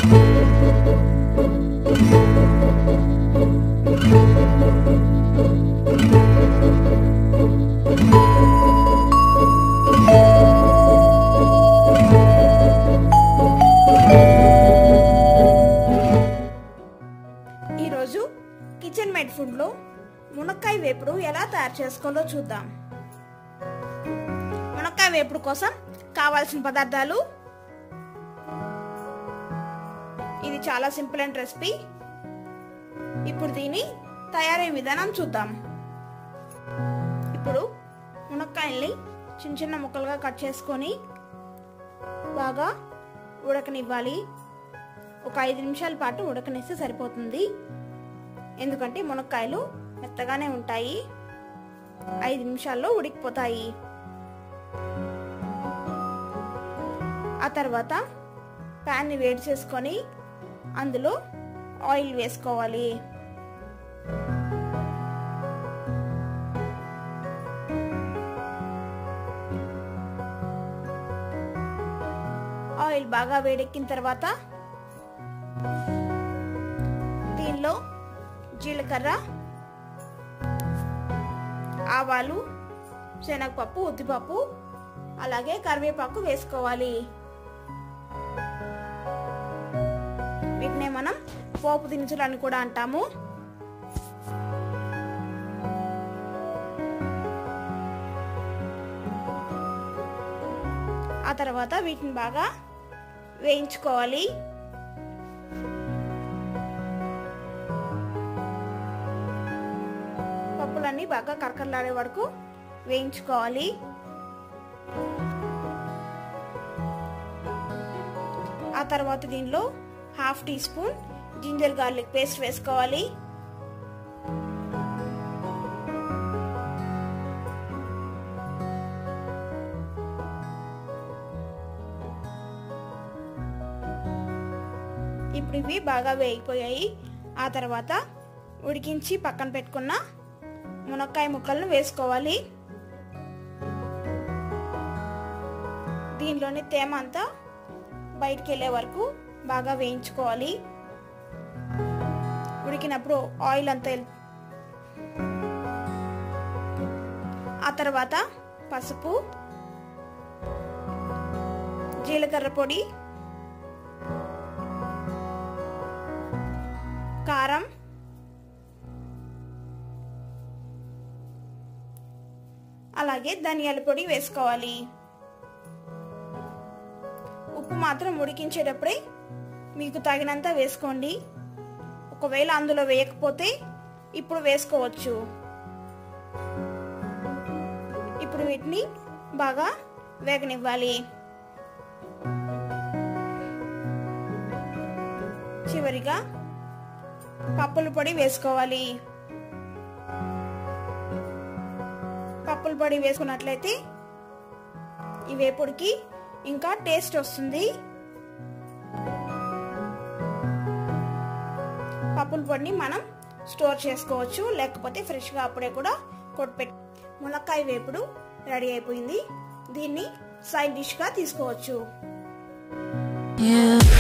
ఈరోజు kitchen made ఫుడ్లో మునక్కాయ వేపుడు ఎలా తయారు చేసుకోవాలో చూద్దాం మునక్కాయ వేపుడు కోసం కావాల్సిన పదార్థాలు ఇది చాలా సింపుల్ అండ్ రెసిపీ ఇప్పుడు దీని తయారీ విధానం చూద్దాం ఇప్పుడు మునక్కాయల్ని చిన్న చిన్న ముక్కలుగా కట్ చేసుకొని బాగా ఉడకనివ్వాలి ఒక ఐదు నిమిషాల పాటు ఉడకనిస్తే సరిపోతుంది ఎందుకంటే మునక్కాయలు మెత్తగానే ఉంటాయి ఐదు నిమిషాల్లో ఉడికిపోతాయి ఆ తర్వాత ప్యాన్ని వేడి చేసుకొని అందులో ఆయిల్ వేసుకోవాలి ఆయిల్ బాగా వేడెక్కిన తర్వాత దీనిలో జీలకర్ర ఆవాలు శనగపప్పు ఉద్దిపప్పు అలాగే కరివేపాకు వేసుకోవాలి వీటినే మనం పోపు దినుసులు అని కూడా అంటాము ఆ తర్వాత వీటిని బాగా వేయించుకోవాలి పప్పులన్నీ బాగా కరకరలాడే వరకు వేయించుకోవాలి ఆ తర్వాత దీనిలో half teaspoon ginger garlic paste వేసుకోవాలి ఇప్పుడు ఇవి బాగా వేగిపోయాయి ఆ తర్వాత ఉడికించి పక్కన పెట్టుకున్న మునక్కాయ ముక్కలను వేసుకోవాలి దీనిలోని తేమ అంతా బయటికి వెళ్ళే వరకు బాగా వేయించుకోవాలి ఉడికినప్పుడు ఆయిల్ అంతా ఆ తర్వాత పసుపు జీలకర్ర పొడి కారం అలాగే ధనియాల పొడి వేసుకోవాలి ఉప్పు మాత్రం ఉడికించేటప్పుడే మీకు తగినంత వేసుకోండి ఒకవేళ అందులో వేయకపోతే ఇప్పుడు వేసుకోవచ్చు ఇప్పుడు వీటిని బాగా వేగనివ్వాలి చివరిగా పప్పుల పొడి వేసుకోవాలి పప్పుల పొడి వేసుకున్నట్లయితే ఈ వేపుడికి ఇంకా టేస్ట్ వస్తుంది పప్పుల పొడిని మనం స్టోర్ చేసుకోవచ్చు లేకపోతే ఫ్రెష్గా అప్పుడే కూడా కొట్టుపెట్టి మునక్కాయ వేపుడు రెడీ అయిపోయింది దీన్ని సైడ్ డిష్గా తీసుకోవచ్చు Yeah.